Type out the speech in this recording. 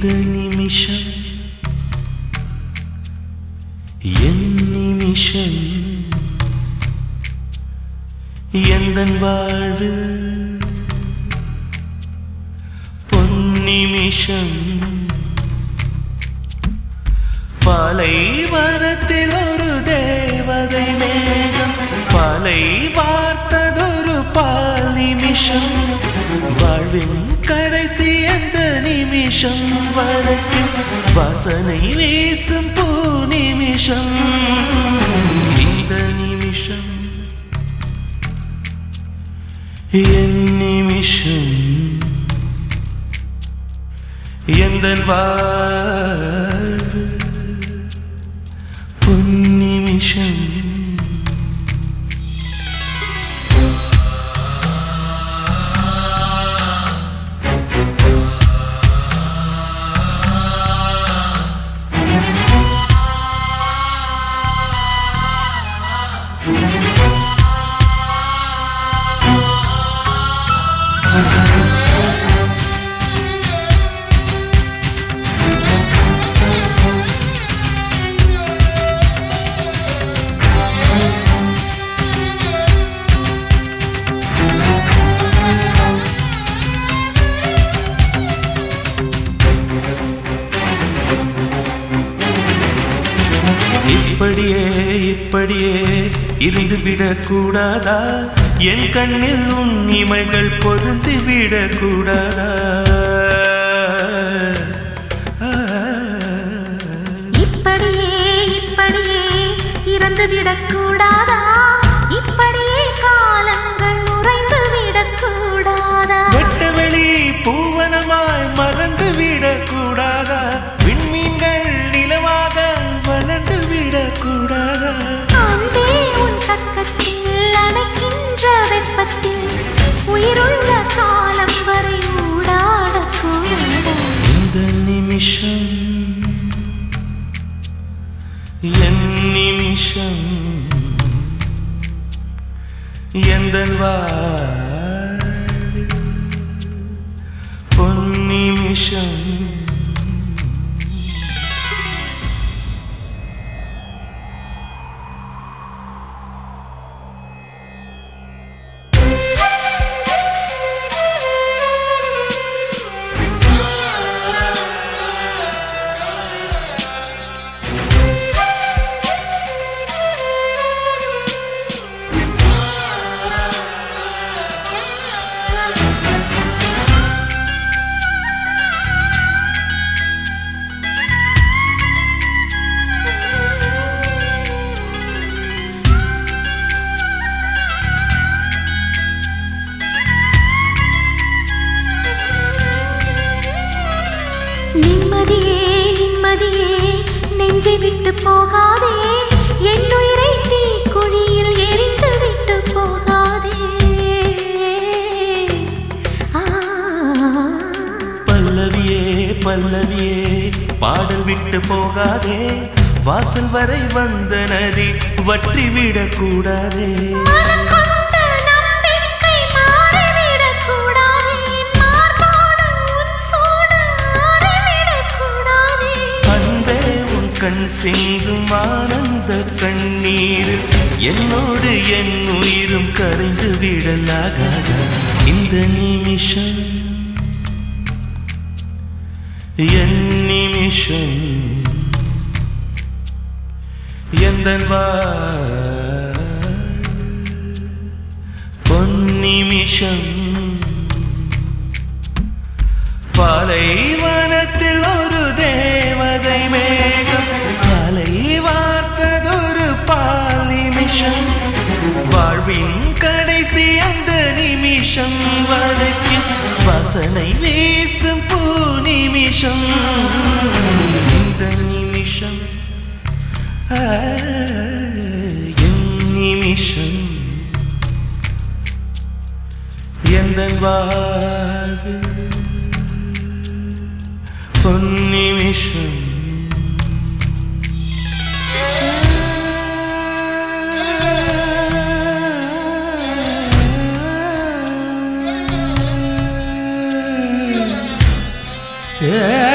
இந்த நிமிஷம் என் நிமிஷம் எந்தன் வாழ்வு பொன்னிமிஷம் பாலைவனத்தில் ஒரு தேவதை மேகம் பாலை வார்த்ததொரு பால் நிமிஷம் வாழ்வின் கடைசி அந்த நிமிஷம் வரைக்கும் வாசனை வீசும் பூ நிமிஷம் இந்த நிமிஷம் என் நிமிஷம் எந்தன் வாழ்வு பொன்னிமிஷம் இப்படியே இப்படியே இருந்து விடக்கூடாதா என் கண்ணில் உன் இமைகள் பொருந்து விடக்கூடாதா இப்படியே இப்படியே இறந்து விடக்கூடாதா இப்படியே காலங்கள் உறைந்து விடக்கூடாதா வெட்ட வெளி பூவனமாய் மறந்து விடக்கூடாதா விண்மீன்கள் நிலவாக வளர்ந்து விடக்கூடாதா அன்பே உன் பக்கத்தில் அணைக்கின்ற வெப்பத்தில் உயிருள்ள காலம் வரை ஊடாடக்கூடாதா இந்த நிமிஷம் என் நிமிஷம் எந்த பொன்னிமிஷம் நிம்மதியே நிம்மதியே நெஞ்சை விட்டு போகாதே என் உயிரை தீ குழியில் எரிந்து விட்டு போகாதே ஆ பல்லவியே பல்லவியே பாடல் விட்டு போகாதே வாசல் வரை வந்த நதி வற்றி விடக்கூடாதே மனம் கொண்ட நம்பிக்கை மாறிவிடக்கூடாதே. என் மார்போடு உன் சூடு ஆறிவிடக்கூடாதே. அன்பே உன் கண் சிந்தும் ஆனந்த கண்ணீர் என்னோடு என் உயிரும் கரைந்து விடலாகாத இந்த நிமிஷம் என் நிமிஷம் எந்த பொன்னிமிஷம் பாலைவனத்தில் ஒரு தேவதை மேகம் பாலை வார்த்ததொரு பால் நிமிஷம் வாழ்வின் கடைசி அந்த நிமிஷம் வரைக்கும் வாசனை வீசும் பூ நிமிஷம் இந்த நிமிஷம் ஆ, என் நிமிஷம் எந்த வாழ்வு பொன்னிமிஷம் Yeah.